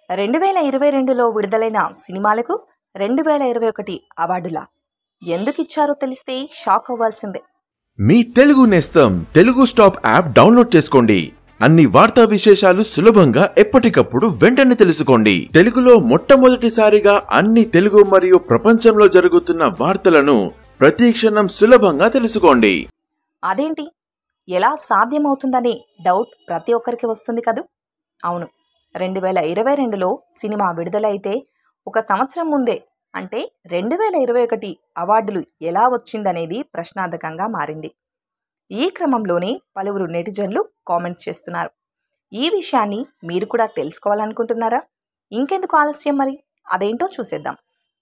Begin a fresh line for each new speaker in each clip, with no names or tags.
రెండు వేల ఇరవై రెండులో విడుదలైన సినిమాలకు రెండు వేల ఇరవై ఒకటి అవార్డులా ఎందుకు ఇచ్చారో తెలిస్తే షాక్ అవ్వాల్సిందే
మీ తెలుగు నేస్తం తెలుగు స్టాప్ యాప్ డౌన్లోడ్ చేసుకోండి అన్ని వార్తా విశేషాలు సులభంగా ఎప్పటికప్పుడు వెంటనే తెలుసుకోండి తెలుగులో మొట్టమొదటిసారిగా అన్ని తెలుగు మరియు ప్రపంచంలో జరుగుతున్న వార్తలను ప్రతి క్షణం సులభంగా తెలుసుకోండి
అదేంటి ఎలా సాధ్యమవుతుందనే డౌట్ ప్రతి ఒక్కరికి వస్తుంది కదూ అవును రెండు వేల ఇరవై రెండులో సినిమా విడుదలైతే ఒక సంవత్సరం ముందే అంటే రెండు వేల ఇరవై ఒకటి అవార్డులు ఎలా వచ్చిందనేది ప్రశ్నార్థకంగా మారింది ఈ క్రమంలోనే పలువురు నెటిజన్లు కామెంట్ చేస్తున్నారు ఈ విషయాన్ని మీరు కూడా తెలుసుకోవాలనుకుంటున్నారా ఇంకెందుకు ఆలస్యం మరి అదేంటో చూసేద్దాం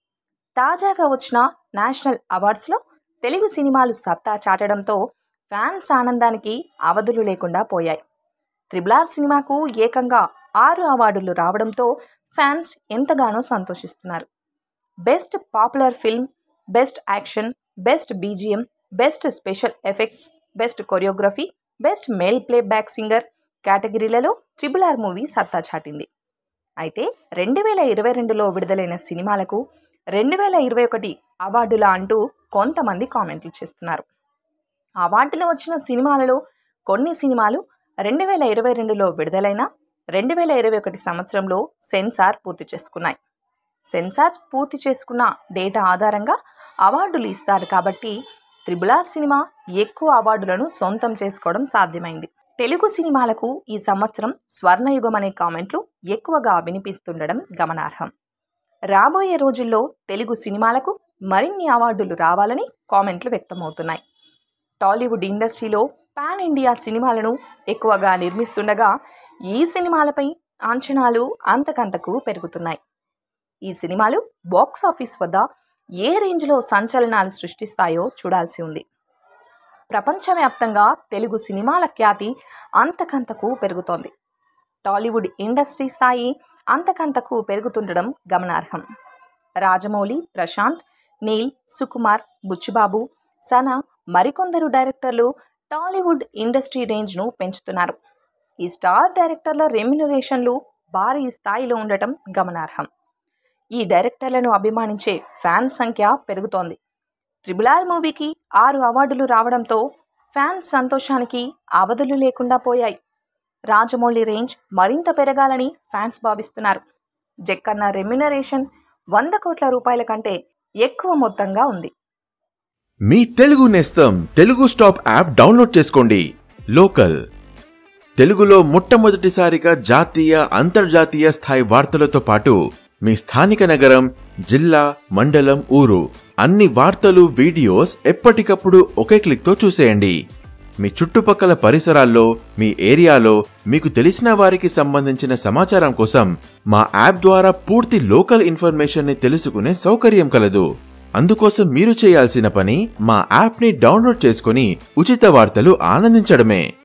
తాజాగా వచ్చిన నేషనల్ అవార్డ్స్లో తెలుగు సినిమాలు సత్తా చాటడంతో ఫ్యాన్స్ ఆనందానికి అవధులు లేకుండా పోయాయి త్రిబులార్ సినిమాకు ఏకంగా ఆరు అవార్డులు రావడంతో ఫ్యాన్స్ ఎంతగానో సంతోషిస్తున్నారు best popular film best action best BGM best special effects best choreography best male playback singer కేటగిరీలలో ట్రిబుల్ ఆర్ మూవీ సత్తా చాటింది అయితే రెండు వేల ఇరవై రెండులో విడుదలైన సినిమాలకు రెండు వేల ఇరవై ఒకటి అవార్డులా అంటూ కొంతమంది కామెంట్లు చేస్తున్నారు అవార్డులు వచ్చిన సినిమాలలో కొన్ని సినిమాలు రెండు వేల ఇరవై రెండులో విడుదలైన రెండు వేల ఇరవై ఒకటి సంవత్సరంలో సెన్సార్ పూర్తి చేసుకున్నాయి సెన్సార్ పూర్తి చేసుకున్న డేటా ఆధారంగా అవార్డులు ఇస్తారు కాబట్టి త్రిబులార్ సినిమా ఎక్కువ అవార్డులను సొంతం చేసుకోవడం సాధ్యమైంది తెలుగు సినిమాలకు ఈ సంవత్సరం స్వర్ణయుగం అనే కామెంట్లు ఎక్కువగా వినిపిస్తుండడం గమనార్హం రాబోయే రోజుల్లో తెలుగు సినిమాలకు మరిన్ని అవార్డులు రావాలని కామెంట్లు వ్యక్తమవుతున్నాయి టాలీవుడ్ ఇండస్ట్రీలో పాన్ ఇండియా సినిమాలను ఎక్కువగా నిర్మిస్తుండగా ఈ సినిమాలపై అంచనాలు అంతకంతకు పెరుగుతున్నాయి ఈ సినిమాలు బాక్స్ ఆఫీస్ వద్ద ఏ రేంజ్లో సంచలనాలు సృష్టిస్తాయో చూడాల్సి ఉంది ప్రపంచవ్యాప్తంగా తెలుగు సినిమాల ఖ్యాతి అంతకంతకు పెరుగుతోంది టాలీవుడ్ ఇండస్ట్రీ స్థాయి అంతకంతకు పెరుగుతుండడం గమనార్హం రాజమౌళి ప్రశాంత్ నీల్ సుకుమార్ బుచ్చిబాబు సనా మరికొందరు డైరెక్టర్లు టాలీవుడ్ ఇండస్ట్రీ రేంజ్ను పెంచుతున్నారు ఈ స్టార్ డైరెక్టర్ల రెమ్యునరేషన్లు భారీ స్థాయిలో ఉండటం గమనార్హం ఈ డైరెక్టర్లను అభిమానించే ఫ్యాన్స్ సంఖ్య పెరుగుతోంది ట్రిబుల్ ఆర్ మూవీకి ఆరు అవార్డులు రావడంతో ఫ్యాన్స్ సంతోషానికి అవధులు లేకుండా పోయాయి రాజమౌళి రేంజ్ మరింత పెరగాలని ఫ్యాన్స్ భావిస్తున్నారు జక్కన్న రెమ్యునరేషన్ వంద కోట్ల రూపాయల కంటే ఎక్కువ మొత్తంగా ఉంది
మీ తెలుగు నేస్తం తెలుగు స్టాప్ యాప్ డౌన్లోడ్ చేసుకోండి లోకల్ తెలుగులో మొట్టమొదటిసారిగా జాతీయ అంతర్జాతీయ స్థాయి వార్తలతో పాటు మీ స్థానిక నగరం జిల్లా మండలం ఊరు అన్ని వార్తలు వీడియోస్ ఎప్పటికప్పుడు ఒకే క్లిక్తో చూసేయండి మీ చుట్టుపక్కల పరిసరాల్లో మీ ఏరియాలో మీకు తెలిసిన వారికి సంబంధించిన సమాచారం కోసం మా యాప్ ద్వారా పూర్తి లోకల్ ఇన్ఫర్మేషన్ ని తెలుసుకునే సౌకర్యం కలదు అందుకోసం మీరు చేయాల్సిన పని మా యాప్ ని డౌన్లోడ్ చేసుకుని ఉచిత వార్తలు ఆనందించడమే